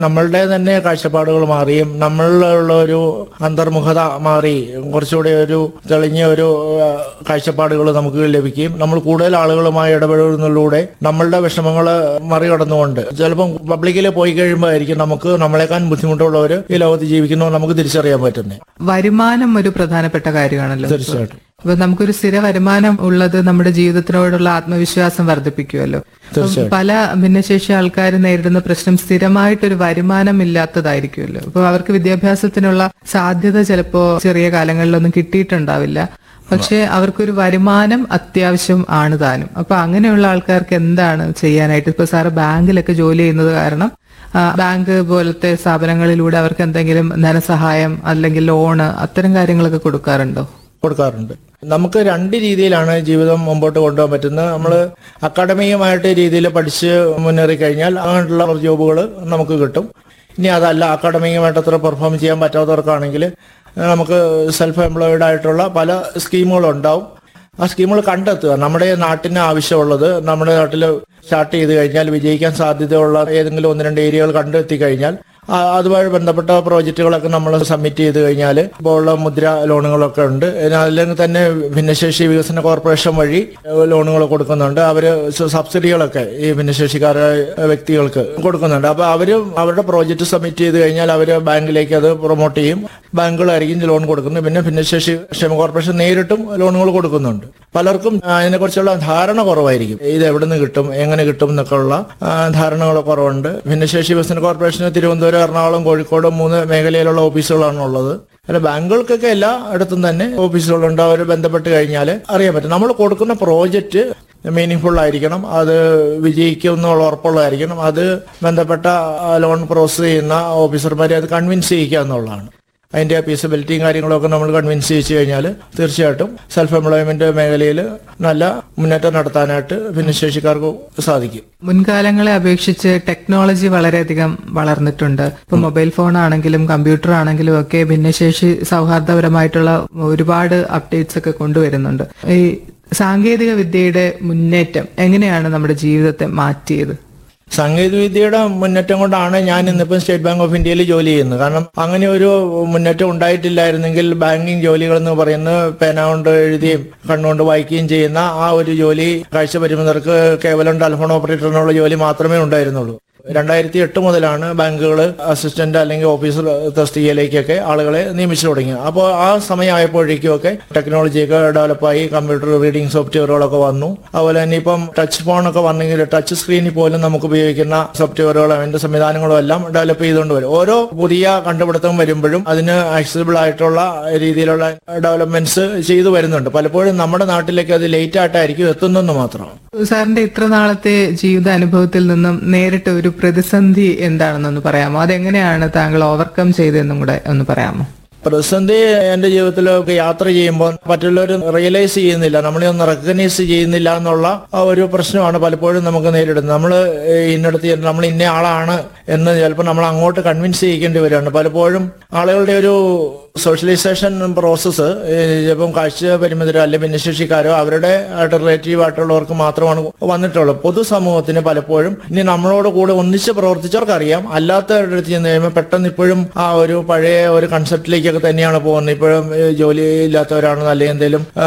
നമ്മളുടെ തന്നെ കാഴ്ചപ്പാടുകൾ മാറിയും നമ്മളിലുള്ള ഒരു അന്തർമുഖത മാറി കുറച്ചുകൂടി ഒരു തെളിഞ്ഞ ഒരു കാഴ്ചപ്പാടുകൾ നമുക്ക് ലഭിക്കുകയും നമ്മൾ കൂടുതൽ ആളുകളുമായി ഇടപെടുന്നതിലൂടെ നമ്മളുടെ വിഷമങ്ങൾ മറികടന്നുകൊണ്ട് ചിലപ്പം പബ്ലിക്കിൽ പോയി കഴിയുമ്പോഴായിരിക്കും നമുക്ക് നമ്മളെക്കാൾ ബുദ്ധിമുട്ടുള്ളവർ ഈ ലോകത്ത് ജീവിക്കുന്നു നമുക്ക് തിരിച്ചറിയാൻ പറ്റുന്നത് വരുമാനം ഒരു പ്രധാനപ്പെട്ട കാര്യമാണല്ലോ തീർച്ചയായിട്ടും അപ്പൊ നമുക്കൊരു സ്ഥിര വരുമാനം ഉള്ളത് നമ്മുടെ ജീവിതത്തിനോടുള്ള ആത്മവിശ്വാസം വർദ്ധിപ്പിക്കുമല്ലോ അപ്പം പല ഭിന്നശേഷി ആൾക്കാർ നേരിടുന്ന പ്രശ്നം സ്ഥിരമായിട്ടൊരു വരുമാനം ഇല്ലാത്തതായിരിക്കുമല്ലോ അപ്പൊ അവർക്ക് വിദ്യാഭ്യാസത്തിനുള്ള സാധ്യത ചിലപ്പോ ചെറിയ കാലങ്ങളിലൊന്നും കിട്ടിയിട്ടുണ്ടാവില്ല പക്ഷെ അവർക്കൊരു വരുമാനം അത്യാവശ്യം ആണ് താനും അപ്പൊ അങ്ങനെയുള്ള ആൾക്കാർക്ക് എന്താണ് ചെയ്യാനായിട്ട് ഇപ്പൊ സാറ് ബാങ്കിലൊക്കെ ജോലി ചെയ്യുന്നത് കാരണം ആ, ബാങ്ക് പോലത്തെ സ്ഥാപനങ്ങളിലൂടെ അവർക്ക് എന്തെങ്കിലും ധനസഹായം അല്ലെങ്കിൽ ലോണ് അത്തരം കാര്യങ്ങളൊക്കെ കൊടുക്കാറുണ്ടോ കൊടുക്കാറുണ്ട് നമുക്ക് രണ്ട് രീതിയിലാണ് ജീവിതം മുമ്പോട്ട് കൊണ്ടുപോകാൻ പറ്റുന്നത് നമ്മൾ അക്കാഡമികമായിട്ട് രീതിയിൽ പഠിച്ച് മുന്നേറി കഴിഞ്ഞാൽ അങ്ങനെയുള്ള ജോബുകൾ നമുക്ക് കിട്ടും ഇനി അതല്ല അക്കാഡമികമായിട്ട് അത്ര പെർഫോം ചെയ്യാൻ പറ്റാത്തവർക്കാണെങ്കിൽ നമുക്ക് സെൽഫ് എംപ്ലോയിഡ് ആയിട്ടുള്ള പല സ്കീമുകളുണ്ടാവും ആ സ്കീമുകൾ കണ്ടെത്തുക നമ്മുടെ നാട്ടിന് ആവശ്യമുള്ളത് നമ്മുടെ നാട്ടിൽ സ്റ്റാർട്ട് ചെയ്ത് കഴിഞ്ഞാൽ വിജയിക്കാൻ സാധ്യതയുള്ള ഏതെങ്കിലും ഒന്ന് രണ്ട് ഏരിയകൾ കണ്ടെത്തി കഴിഞ്ഞാൽ ആ, അതുമായി ബന്ധപ്പെട്ട പ്രോജക്റ്റുകളൊക്കെ നമ്മൾ സബ്മിറ്റ് ചെയ്ത് കഴിഞ്ഞാൽ ഇപ്പോൾ ഉള്ള മുദ്ര ലോണുകളൊക്കെ ഉണ്ട് ഇതിന് അല്ലെങ്കിൽ തന്നെ ഭിന്നശേഷി വികസന കോർപ്പറേഷൻ വഴി ലോണുകൾ കൊടുക്കുന്നുണ്ട് അവര് സ- സബ്സിഡികളൊക്കെ ഈ ഭിന്നശേഷിക്കാരായ വ്യക്തികൾക്ക് കൊടുക്കുന്നുണ്ട് അപ്പൊ അവര് അവരുടെ പ്രോജക്റ്റ് സബ്മിറ്റ് ചെയ്ത് കഴിഞ്ഞാൽ അവര് ബാങ്കിലേക്ക് അത് പ്രൊമോട്ട് ചെയ്യും ബാങ്കുകളായിരിക്കും ലോൺ കൊടുക്കുന്നത് പിന്നെ ഭിന്നശേഷി ക്ഷേമ കോർപ്പറേഷൻ നേരിട്ടും ലോണുകൾ കൊടുക്കുന്നുണ്ട് പലർക്കും അതിനെക്കുറിച്ചുള്ള ധാരണ കുറവായിരിക്കും ഇത് എവിടെ നിന്ന് കിട്ടും എങ്ങനെ കിട്ടും എന്നൊക്കെ ഉള്ള ആ, ധാരണകൾ കുറവുണ്ട് ഭിന്നശേഷി വികസന കോർപ്പറേഷന് തിരുവനന്തപുരം എറണാകുളം കോഴിക്കോട് മൂന്ന് മേഖലയിലുള്ള ഓഫീസുകളാണ് ഉള്ളത് അല്ല ബാങ്കുകൾക്കൊക്കെ എല്ലാ ഇടത്തും തന്നെ ഓഫീസുകളുണ്ട് അവർ ബന്ധപ്പെട്ട് കഴിഞ്ഞാൽ അറിയാൻ പറ്റും നമ്മൾ കൊടുക്കുന്ന പ്രോജക്റ്റ് മീനിങ് ഫുൾ ആയിരിക്കണം അത് വിജയിക്കും എന്നുള്ള ഉറപ്പുള്ളതായിരിക്കണം അത് ബന്ധപ്പെട്ട ലോൺ പ്രോസസ് ചെയ്യുന്ന ഓഫീസർമാരെ അത് കൺവിൻസ് ചെയ്യിക്കുക എന്നുള്ളതാണ് അതിന്റെ ഫീസിബിലിറ്റിയും കാര്യങ്ങളൊക്കെ നമ്മൾ കൺവിൻസ് ചെയ്യിച്ചു കഴിഞ്ഞാൽ തീർച്ചയായിട്ടും സെൽഫ് എംപ്ലോയ്മെന്റ് മേഖലയിൽ നല്ല മുന്നേറ്റം നടത്താനായിട്ട് ഭിന്നശേഷിക്കാർക്ക് സാധിക്കും മുൻകാലങ്ങളെ അപേക്ഷിച്ച് ടെക്നോളജി വളരെയധികം വളർന്നിട്ടുണ്ട് ഇപ്പൊ മൊബൈൽ ഫോൺ ആണെങ്കിലും കമ്പ്യൂട്ടർ ആണെങ്കിലും ഒക്കെ ഭിന്നശേഷി സൗഹാർദ്ദപരമായിട്ടുള്ള ഒരുപാട് അപ്ഡേറ്റ്സ് ഒക്കെ കൊണ്ടുവരുന്നുണ്ട് ഈ സാങ്കേതിക വിദ്യയുടെ മുന്നേറ്റം എങ്ങനെയാണ് നമ്മുടെ ജീവിതത്തെ മാറ്റിയത് സാങ്കേതിക വിദ്യയുടെ മുന്നേറ്റം കൊണ്ടാണ് ഞാൻ ഇന്നിപ്പം സ്റ്റേറ്റ് ബാങ്ക് ഓഫ് ഇന്ത്യയിൽ ജോലി ചെയ്യുന്നത് കാരണം അങ്ങനെ ഒരു മുന്നേറ്റം ഉണ്ടായിട്ടില്ലായിരുന്നെങ്കിൽ ബാങ്കിങ് ജോലികൾ എന്ന് പറയുന്നത് പേന കൊണ്ട് എഴുതിയും കണ്ണുകൊണ്ട് വായിക്കുകയും ചെയ്യുന്ന ആ ഒരു ജോലി കാഴ്ച പരിമിതർക്ക് കേവലം ടെലിഫോൺ ഓപ്പറേറ്ററിനുള്ള ജോലി മാത്രമേ ഉണ്ടായിരുന്നുള്ളൂ രണ്ടായിരത്തി എട്ട് മുതലാണ് ബാങ്കുകൾ അസിസ്റ്റന്റ് അല്ലെങ്കിൽ ഓഫീസർ തസ്തികയിലേക്കൊക്കെ ആളുകളെ നിയമിച്ചു തുടങ്ങിയത് അപ്പോൾ ആ സമയമായപ്പോഴേക്കും ഒക്കെ ടെക്നോളജിയൊക്കെ ഡെവലപ്പായി കമ്പ്യൂട്ടർ റീഡിംഗ് സോഫ്റ്റ്വെയറുകളൊക്കെ വന്നു അതുപോലെ തന്നെ ഇപ്പം ടച്ച് ഫോണൊക്കെ വന്നെങ്കിൽ ടച്ച് സ്ക്രീനിൽ പോലും നമുക്ക് ഉപയോഗിക്കുന്ന സോഫ്റ്റ്വെയറുകളും അതിന്റെ സംവിധാനങ്ങളും എല്ലാം ഡെവലപ്പ് ചെയ്തുകൊണ്ട് വരും ഓരോ പുതിയ കണ്ടുപിടുത്തം വരുമ്പോഴും അതിന് ആക്സസിബിൾ ആയിട്ടുള്ള രീതിയിലുള്ള ഡെവലപ്മെന്റ്സ് ചെയ്തു വരുന്നുണ്ട് പലപ്പോഴും നമ്മുടെ നാട്ടിലേക്ക് അത് ലേറ്റ് ആയിട്ടായിരിക്കും എത്തുന്നെന്ന് മാത്രം സാറിന്റെ ഇത്ര നാളത്തെ ജീവിത അനുഭവത്തിൽ നിന്നും നേരിട്ട് ഒരു പ്രതിസന്ധി എന്താണെന്നൊന്ന് പറയാമോ അതെങ്ങനെയാണ് താങ്കൾ ഓവർകം ചെയ്തതെന്നും കൂടെ ഒന്ന് പറയാമോ പ്രതിസന്ധി എന്റെ ജീവിതത്തിലൊക്കെ യാത്ര ചെയ്യുമ്പോൾ മറ്റുള്ളവർ റിയലൈസ് ചെയ്യുന്നില്ല നമ്മളെ ഒന്ന് റെക്കഗ്നൈസ് ചെയ്യുന്നില്ല എന്നുള്ള ആ ഒരു പ്രശ്നമാണ് പലപ്പോഴും നമുക്ക് നേരിടുന്നത് നമ്മൾ ഇന്നടത്ത് ചെന്ന് നമ്മൾ ഇന്ന ആളാണ് എന്ന് ചിലപ്പോൾ നമ്മൾ അങ്ങോട്ട് കൺവിൻസ് ചെയ്യിക്കേണ്ടി വരികയാണ് പലപ്പോഴും ആളുകളുടെ ഒരു സോഷ്യലൈസേഷൻ പ്രോസസ്സ് ചിലപ്പം കാഴ്ച പരിമിതരോ അല്ലെങ്കിൽ ഭിന്നശേഷിക്കാരോ അവരുടെ റിലേറ്റീവ് ആയിട്ടുള്ളവർക്ക് മാത്രമാണ് വന്നിട്ടുള്ളത് പൊതുസമൂഹത്തിന് പലപ്പോഴും ഇനി നമ്മളോട് കൂടെ ഒന്നിച്ച് പ്രവർത്തിച്ചവർക്ക് അറിയാം അല്ലാത്തവരുടെ അടുത്ത് ചെന്ന് കഴിയുമ്പോൾ പെട്ടെന്ന് ഇപ്പോഴും ആ ഒരു പഴയ ഒരു കൺസെപ്റ്റിലേക്കൊക്കെ തന്നെയാണ് പോകുന്നത് ഇപ്പോഴും ഏ, ജോലി ഇല്ലാത്തവരാണെന്ന് അല്ലെങ്കിൽ എന്തെങ്കിലും ആ,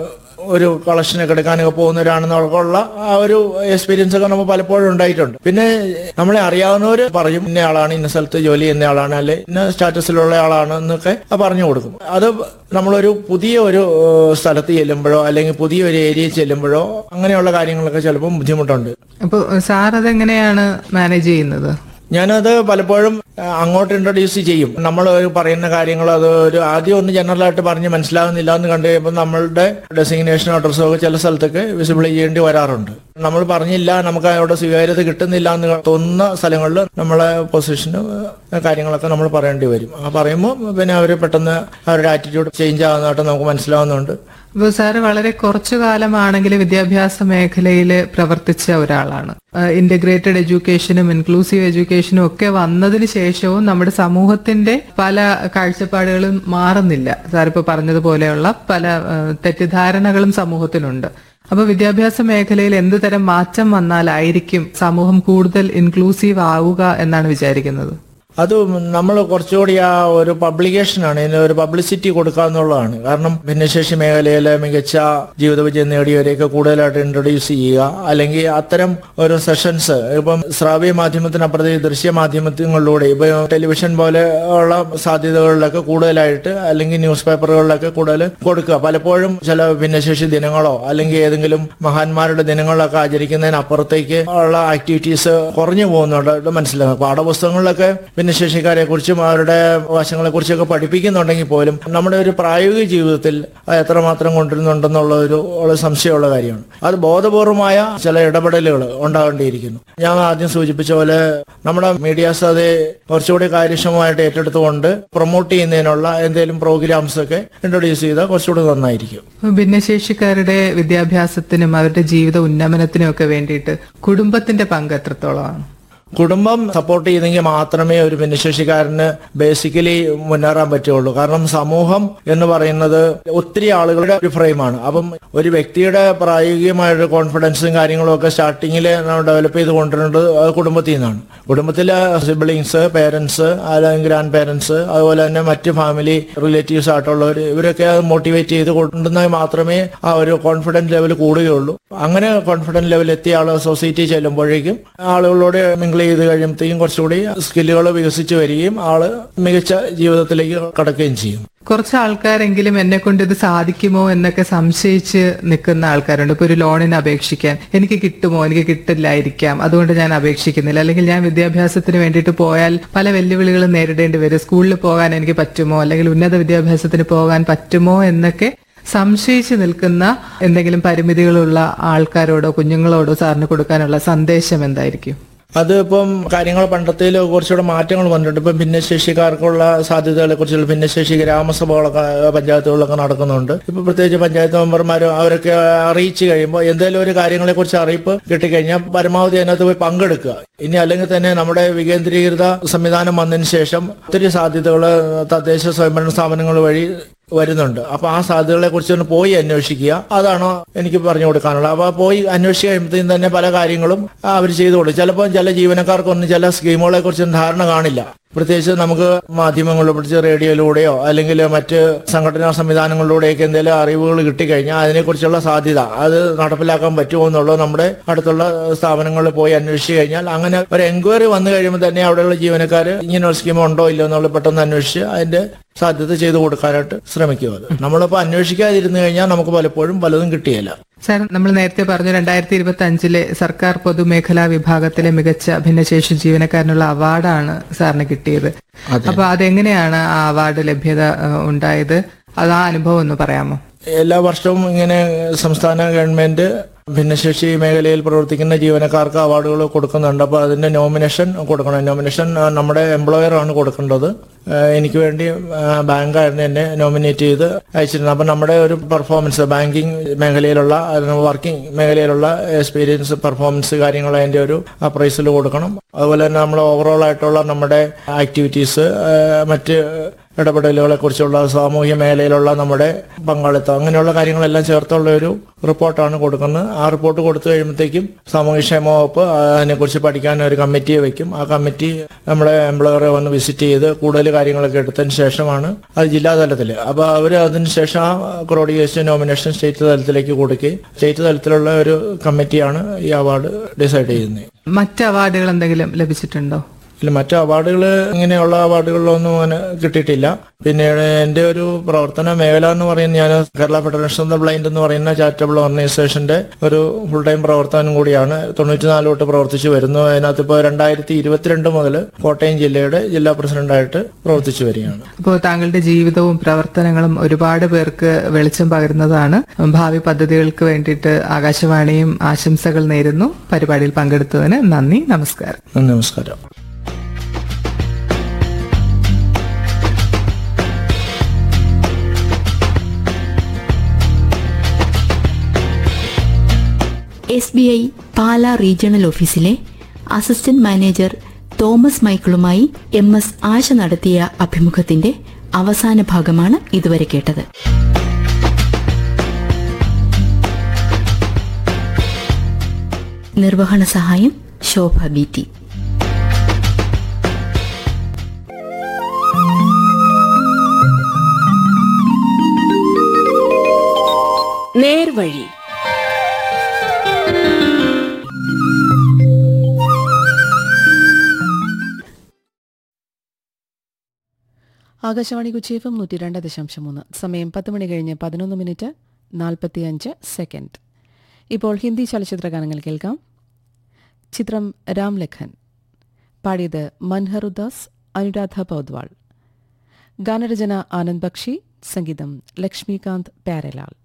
ഒരു കളക്ഷനൊക്കെ എടുക്കാനൊക്കെ പോകുന്നവരാണെന്നുള്ള ആ ഒരു എക്സ്പീരിയൻസ് ഒക്കെ നമുക്ക് പലപ്പോഴും ഉണ്ടായിട്ടുണ്ട് പിന്നെ നമ്മളെ അറിയാവുന്നവർ പറയും ഇന്ന ആളാണ് ഇന്ന സ്ഥലത്ത് ജോലി ചെയ്യുന്ന ആളാണ് അല്ലെ ഇന്ന സ്റ്റാറ്റസിലുള്ള ആളാണ് എന്നൊക്കെ പറഞ്ഞു കൊടുക്കും അത് നമ്മളൊരു പുതിയ ഒരു ഏഹ്, സ്ഥലത്ത് ചെല്ലുമ്പോഴോ അല്ലെങ്കിൽ പുതിയ ഒരു ഏരിയയിൽ ചെല്ലുമ്പോഴോ അങ്ങനെയുള്ള കാര്യങ്ങളൊക്കെ ചിലപ്പം ബുദ്ധിമുട്ടുണ്ട് അപ്പൊ സാർ അതെങ്ങനെയാണ് മാനേജ് ചെയ്യുന്നത് ഞാനത് പലപ്പോഴും ആ, അങ്ങോട്ട് ഇൻട്രൊഡ്യൂസ് ചെയ്യും നമ്മൾ ഒരു പറയുന്ന കാര്യങ്ങൾ അത് ഒരു ആദ്യം ഒന്ന് ജനറൽ ആയിട്ട് പറഞ്ഞ് മനസ്സിലാകുന്നില്ല എന്ന് കണ്ടു കഴിയുമ്പോൾ നമ്മളുടെ ഡെസിഗ്നേഷൻ അഡ്രസ്സോ ഒക്കെ ചില സ്ഥലത്തൊക്കെ വിസിബിൾ ചെയ്യേണ്ടി വരാറുണ്ട് നമ്മൾ പറഞ്ഞില്ല നമുക്ക് അവിടെ സ്വീകാര്യത കിട്ടുന്നില്ല എന്ന് തോന്നുന്ന സ്ഥലങ്ങളിൽ നമ്മളെ പൊസിഷന് കാര്യങ്ങളൊക്കെ നമ്മൾ പറയേണ്ടി വരും ആ പറയുമ്പോൾ പിന്നെ അവർ പെട്ടെന്ന് അവരുടെ ആറ്റിറ്റ്യൂഡ് ചേഞ്ച് ആകുന്നതായിട്ട് നമുക്ക് മനസ്സിലാവുന്നുണ്ട് അപ്പോൾ സാറ് വളരെ കുറച്ചു കാലമാണെങ്കിൽ വിദ്യാഭ്യാസ മേഖലയിൽ പ്രവർത്തിച്ച ഒരാളാണ് ഇന്റഗ്രേറ്റഡ് എഡ്യൂക്കേഷനും ഇൻക്ലൂസീവ് എഡ്യൂക്കേഷനും ഒക്കെ വന്നതിന് ശേഷവും നമ്മുടെ സമൂഹത്തിന്റെ പല കാഴ്ചപ്പാടുകളും മാറുന്നില്ല സാറിപ്പോ പറഞ്ഞതുപോലെയുള്ള പല ആ, തെറ്റിദ്ധാരണകളും സമൂഹത്തിനുണ്ട് അപ്പൊ വിദ്യാഭ്യാസ മേഖലയിൽ എന്ത് തരം മാറ്റം വന്നാലായിരിക്കും സമൂഹം കൂടുതൽ ഇൻക്ലൂസീവ് ആവുക എന്നാണ് വിചാരിക്കുന്നത് അത് നമ്മൾ കുറച്ചുകൂടി ആ ഒരു പബ്ലിക്കേഷനാണ് ഇതിന് ഒരു പബ്ലിസിറ്റി കൊടുക്കുക എന്നുള്ളതാണ് കാരണം ഭിന്നശേഷി മേഖലയിലെ മികച്ച ജീവിത വിജയം നേടിയവരെയൊക്കെ കൂടുതലായിട്ട് ഇൻട്രൊഡ്യൂസ് ചെയ്യുക അല്ലെങ്കിൽ അത്തരം ഒരു സെഷൻസ് ഇപ്പം ശ്രാവ്യ മാധ്യമത്തിനപ്പുറത്ത് ഈ ദൃശ്യ മാധ്യമങ്ങളിലൂടെ ഇപ്പൊ ടെലിവിഷൻ പോലെ ഉള്ള സാധ്യതകളിലൊക്കെ കൂടുതലായിട്ട് അല്ലെങ്കിൽ ന്യൂസ് പേപ്പറുകളിലൊക്കെ കൂടുതൽ കൊടുക്കുക പലപ്പോഴും ചില ഭിന്നശേഷി ദിനങ്ങളോ അല്ലെങ്കിൽ ഏതെങ്കിലും മഹാന്മാരുടെ ദിനങ്ങളൊക്കെ ആചരിക്കുന്നതിനപ്പുറത്തേക്ക് ഉള്ള ആക്ടിവിറ്റീസ് കുറഞ്ഞു പോകുന്നുണ്ട് മനസ്സിലാക്കുക പാഠപുസ്തകങ്ങളിലൊക്കെ ഭിന്നശേഷിക്കാരെ കുറിച്ചും അവരുടെ വശങ്ങളെ കുറിച്ചൊക്കെ പഠിപ്പിക്കുന്നുണ്ടെങ്കിൽ പോലും നമ്മുടെ ഒരു പ്രായോഗിക ജീവിതത്തിൽ അത് എത്രമാത്രം കൊണ്ടുവരുന്നുണ്ടെന്നുള്ള ഒരു ഒരു സംശയമുള്ള കാര്യമാണ് അത് ബോധപൂർവമായ ചില ഇടപെടലുകൾ ഉണ്ടാകേണ്ടിയിരിക്കുന്നു ഞാൻ ആദ്യം സൂചിപ്പിച്ച പോലെ നമ്മുടെ മീഡിയാസ് അത് കുറച്ചുകൂടി കാര്യക്ഷമമായിട്ട് ഏറ്റെടുത്തുകൊണ്ട് പ്രൊമോട്ട് ചെയ്യുന്നതിനുള്ള എന്തെങ്കിലും പ്രോഗ്രാംസ് ഒക്കെ ഇൻട്രൊഡ്യൂസ് ചെയ്താൽ കുറച്ചുകൂടി നന്നായിരിക്കും ഭിന്നശേഷിക്കാരുടെ വിദ്യാഭ്യാസത്തിനും അവരുടെ ജീവിത ഉന്നമനത്തിനും ഒക്കെ വേണ്ടിയിട്ട് കുടുംബത്തിന്റെ പങ്ക് എത്രത്തോളമാണ് കുടുംബം സപ്പോർട്ട് ചെയ്തെങ്കിൽ മാത്രമേ ഒരു ഭിന്നശേഷിക്കാരന് ബേസിക്കലി മുന്നേറാൻ പറ്റുള്ളൂ കാരണം സമൂഹം എന്ന് പറയുന്നത് ഒത്തിരി ആളുകളുടെ ഒരു ഫ്രെയിമാണ് അപ്പം ഒരു വ്യക്തിയുടെ പ്രായോഗികമായിട്ട് കോൺഫിഡൻസും കാര്യങ്ങളും ഒക്കെ സ്റ്റാർട്ടിങ്ങിൽ ഡെവലപ്പ് ചെയ്ത് കൊണ്ടുവരേണ്ടത് അത് കുടുംബത്തിൽ നിന്നാണ് കുടുംബത്തിലെ സിബിളിങ്സ് പേരൻസ് അല്ലെങ്കിൽ ഗ്രാൻഡ് പേരൻസ് അതുപോലെ തന്നെ മറ്റ് ഫാമിലി റിലേറ്റീവ്സ് ആയിട്ടുള്ളവർ ഇവരൊക്കെ അത് മോട്ടിവേറ്റ് ചെയ്ത് കൊണ്ടുവന്നാൽ മാത്രമേ ആ ഒരു കോൺഫിഡൻസ് ലെവൽ കൂടുകയുള്ളൂ അങ്ങനെ കോൺഫിഡൻസ് ലെവൽ എത്തിയ ആൾ സൊസൈറ്റി ചെല്ലുമ്പോഴേക്കും ആളുകളോട് മിങ്കിൾ ചെയ്ത് കഴിയുമ്പോഴത്തേക്കും കുറച്ചുകൂടി സ്കില്ലുകൾ വികസിച്ച് വരികയും ആള് മികച്ച ജീവിതത്തിലേക്ക് കടക്കുകയും ചെയ്യും കുറച്ച് ആൾക്കാരെങ്കിലും എന്നെ കൊണ്ട് ഇത് സാധിക്കുമോ എന്നൊക്കെ സംശയിച്ച് നിൽക്കുന്ന ആൾക്കാരുണ്ട് ഇപ്പൊ ഒരു ലോണിന് അപേക്ഷിക്കാൻ എനിക്ക് കിട്ടുമോ എനിക്ക് കിട്ടില്ലായിരിക്കാം അതുകൊണ്ട് ഞാൻ അപേക്ഷിക്കുന്നില്ല അല്ലെങ്കിൽ ഞാൻ വിദ്യാഭ്യാസത്തിന് വേണ്ടിയിട്ട് പോയാൽ പല വെല്ലുവിളികളും നേരിടേണ്ടി വരും സ്കൂളിൽ പോകാൻ എനിക്ക് പറ്റുമോ അല്ലെങ്കിൽ ഉന്നത വിദ്യാഭ്യാസത്തിന് പോകാൻ പറ്റുമോ എന്നൊക്കെ സംശയിച്ച് നിൽക്കുന്ന എന്തെങ്കിലും പരിമിതികളുള്ള ആൾക്കാരോടോ കുഞ്ഞുങ്ങളോടോ സാറിന് കൊടുക്കാനുള്ള സന്ദേശം എന്തായിരിക്കും അത് ഇപ്പം കാര്യങ്ങൾ പണ്ടത്തേൽ കുറച്ചുകൂടെ മാറ്റങ്ങൾ വന്നിട്ടുണ്ട് ഇപ്പം ഭിന്നശേഷിക്കാർക്കുള്ള സാധ്യതകളെ കുറിച്ചുള്ള ഭിന്നശേഷി ഗ്രാമസഭകളൊക്കെ പഞ്ചായത്തുകളിലൊക്കെ നടക്കുന്നുണ്ട് ഇപ്പൊ പ്രത്യേകിച്ച് പഞ്ചായത്ത് മെമ്പർമാരും അവരൊക്കെ അറിയിച്ചു കഴിയുമ്പോൾ എന്തെങ്കിലും ഒരു കാര്യങ്ങളെ കുറിച്ച് അറിയിപ്പ് കിട്ടിക്കഴിഞ്ഞാൽ പരമാവധി അതിനകത്ത് പോയി പങ്കെടുക്കുക ഇനി അല്ലെങ്കിൽ തന്നെ നമ്മുടെ വികേന്ദ്രീകൃത സംവിധാനം വന്നതിന് ശേഷം ഒത്തിരി സാധ്യതകൾ തദ്ദേശ സ്വയംഭരണ സ്ഥാപനങ്ങൾ വഴി വരുന്നുണ്ട് അപ്പൊ ആ സാധ്യതകളെ കുറിച്ച് ഒന്ന് പോയി അന്വേഷിക്കുക അതാണോ എനിക്ക് പറഞ്ഞു കൊടുക്കാനുള്ളത് അപ്പൊ പോയി അന്വേഷിച്ച് കഴിയുമ്പോഴത്തേക്കും തന്നെ പല കാര്യങ്ങളും അവർ ചെയ്തു കൊടുക്കും ചിലപ്പോൾ ചില ജീവനക്കാർക്കൊന്നും ചില സ്കീമുകളെ കുറിച്ചൊന്നും ധാരണ കാണില്ല പ്രത്യേകിച്ച് നമുക്ക് മാധ്യമങ്ങളിലൂടെ പിടിച്ച് റേഡിയോയിലൂടെയോ അല്ലെങ്കിൽ മറ്റ് സംഘടനാ സംവിധാനങ്ങളിലൂടെയൊക്കെ എന്തെങ്കിലും അറിവുകൾ കിട്ടിക്കഴിഞ്ഞാൽ അതിനെക്കുറിച്ചുള്ള സാധ്യത അത് നടപ്പിലാക്കാൻ പറ്റുമോ എന്നുള്ളത് നമ്മുടെ അടുത്തുള്ള സ്ഥാപനങ്ങളിൽ പോയി അന്വേഷിച്ച് കഴിഞ്ഞാൽ അങ്ങനെ ഒരു എൻക്വയറി വന്നു കഴിയുമ്പോൾ തന്നെ അവിടെയുള്ള ജീവനക്കാർ ഇങ്ങനെ ഒരു സ്കീം ഉണ്ടോ ഇല്ലയോ എന്നുള്ളത് പെട്ടെന്ന് അന്വേഷിച്ച് അതിന്റെ സാധ്യത ചെയ്തു കൊടുക്കാനായിട്ട് ശ്രമിക്കും അത് നമ്മളിപ്പോൾ അന്വേഷിക്കാതിരുന്നു കഴിഞ്ഞാൽ നമുക്ക് പലപ്പോഴും പലതും കിട്ടിയില്ല സാർ നമ്മൾ നേരത്തെ പറഞ്ഞു രണ്ടായിരത്തി ഇരുപത്തി അഞ്ചിലെ സർക്കാർ പൊതുമേഖലാ വിഭാഗത്തിലെ മികച്ച ഭിന്നശേഷി ജീവനക്കാരനുള്ള അവാർഡാണ് സാറിന് കിട്ടിയത് അതെ. അപ്പൊ അതെങ്ങനെയാണ് ആ അവാർഡ് ലഭ്യത ഏഹ്, ഉണ്ടായത് അത് ആ അനുഭവം ഒന്ന് പറയാമോ എല്ലാ വർഷവും ഇങ്ങനെ സംസ്ഥാന ഗവൺമെന്റ് ഭിന്നശേഷി മേഖലയിൽ പ്രവർത്തിക്കുന്ന ജീവനക്കാർക്ക് അവാർഡുകൾ കൊടുക്കുന്നുണ്ട് അപ്പോൾ അതിന്റെ നോമിനേഷൻ കൊടുക്കണം നോമിനേഷൻ ആ, നമ്മുടെ എംപ്ലോയർ ആണ് കൊടുക്കേണ്ടത് ആ, എനിക്ക് വേണ്ടി ബാങ്കായിരുന്നു എന്നെ നോമിനേറ്റ് ചെയ്ത് അയച്ചിരുന്നത് അപ്പം നമ്മുടെ ഒരു പെർഫോമൻസ് ബാങ്കിങ് മേഖലയിലുള്ള വർക്കിംഗ് മേഖലയിലുള്ള എക്സ്പീരിയൻസ് പെർഫോമൻസ് കാര്യങ്ങൾ അതിന്റെ ഒരു അപ്രൈസിൽ കൊടുക്കണം അതുപോലെ തന്നെ നമ്മൾ ഓവറോൾ ആയിട്ടുള്ള നമ്മുടെ ആക്ടിവിറ്റീസ് മറ്റ് ഇടപെടലുകളെ കുറിച്ചുള്ള സാമൂഹ്യ മേഖലയിലുള്ള നമ്മുടെ പങ്കാളിത്തം അങ്ങനെയുള്ള കാര്യങ്ങളെല്ലാം ചേർത്തുള്ള ഒരു റിപ്പോർട്ടാണ് കൊടുക്കുന്നത് ആ റിപ്പോർട്ട് കൊടുത്തു കഴിയുമ്പോഴത്തേക്കും സാമൂഹ്യക്ഷേമ വകുപ്പ് അതിനെക്കുറിച്ച് പഠിക്കാൻ ഒരു കമ്മിറ്റിയെ വെക്കും ആ കമ്മിറ്റി നമ്മുടെ എംപ്ലോയറെ വന്ന് വിസിറ്റ് ചെയ്ത് കൂടുതൽ കാര്യങ്ങളൊക്കെ എടുത്തതിന് ശേഷമാണ് അത് ജില്ലാ തലത്തിൽ അപ്പോൾ അവർ അതിന് ശേഷം ആ ക്രോഡീകരിച്ച് നോമിനേഷൻ സ്റ്റേറ്റ് തലത്തിലേക്ക് കൊടുക്കുകയും സ്റ്റേറ്റ് തലത്തിലുള്ള ഒരു കമ്മിറ്റിയാണ് ഈ അവാർഡ് ഡിസൈഡ് ചെയ്യുന്നത് മറ്റ് അവാർഡുകൾ എന്തെങ്കിലും ലഭിച്ചിട്ടുണ്ടോ ഇല്ല മറ്റു അവാർഡുകൾ ഇങ്ങനെയുള്ള അവാർഡുകളിലൊന്നും അങ്ങനെ കിട്ടിയിട്ടില്ല പിന്നീട് എൻ്റെ ഒരു പ്രവർത്തന മേഖല എന്ന് പറയുന്നത് ഞാൻ Kerala federation of the blind എന്ന് പറയുന്ന ചാരിറ്റബിൾ ഓർഗനൈസേഷന്റെ ഒരു ഫുൾ ടൈം പ്രവർത്തനം കൂടിയാണ് തൊണ്ണൂറ്റിനാല് തൊട്ട് പ്രവർത്തിച്ചു വരുന്നു അതിനകത്ത് ഇപ്പോൾ രണ്ടായിരത്തി ഇരുപത്തിരണ്ട് മുതൽ കോട്ടയം ജില്ലയുടെ ജില്ലാ പ്രസിഡന്റായിട്ട് പ്രവർത്തിച്ചു വരികയാണ് അപ്പോൾ താങ്കളുടെ ജീവിതവും പ്രവർത്തനങ്ങളും ഒരുപാട് പേർക്ക് വെളിച്ചം പകരുന്നതാണ് ഭാവി പദ്ധതികൾക്ക് വേണ്ടിയിട്ട് ആകാശവാണിയും ആശംസകൾ നേരുന്നു പരിപാടിയിൽ പങ്കെടുത്തതിന് നന്ദി നമസ്കാരം നമസ്കാരം S B I Pala regional ഓഫീസിലെ അസിസ്റ്റന്റ് മാനേജർ തോമസ് മൈക്കിളുമായി എം എസ് ആശ നടത്തിയ അഭിമുഖത്തിന്റെ അവസാന ഭാഗമാണ് ഇതുവരെ കേട്ടത് നിർവഹണ സഹായം ശോഭ ബി ടി നേർവഴി ആകാശവാണി കൊച്ചി എഫ് എം നൂറ്റി രണ്ട് ദശാംശം മൂന്ന് സമയം പത്ത് മണി കഴിഞ്ഞ് പതിനൊന്ന് മിനിറ്റ് നാൽപ്പത്തിയഞ്ച് സെക്കൻഡ് ഇപ്പോൾ ഹിന്ദി ചലച്ചിത്ര ഗാനങ്ങൾ കേൾക്കാം ചിത്രം രാം ലഖൻ പാടിയത് മൻഹറുദാസ് അനുരാധ പൗദ്വാൾ ഗാനരചന ആനന്ദ് ബക്ഷി സംഗീതം ലക്ഷ്മികാന്ത് പ്യാരലാൽ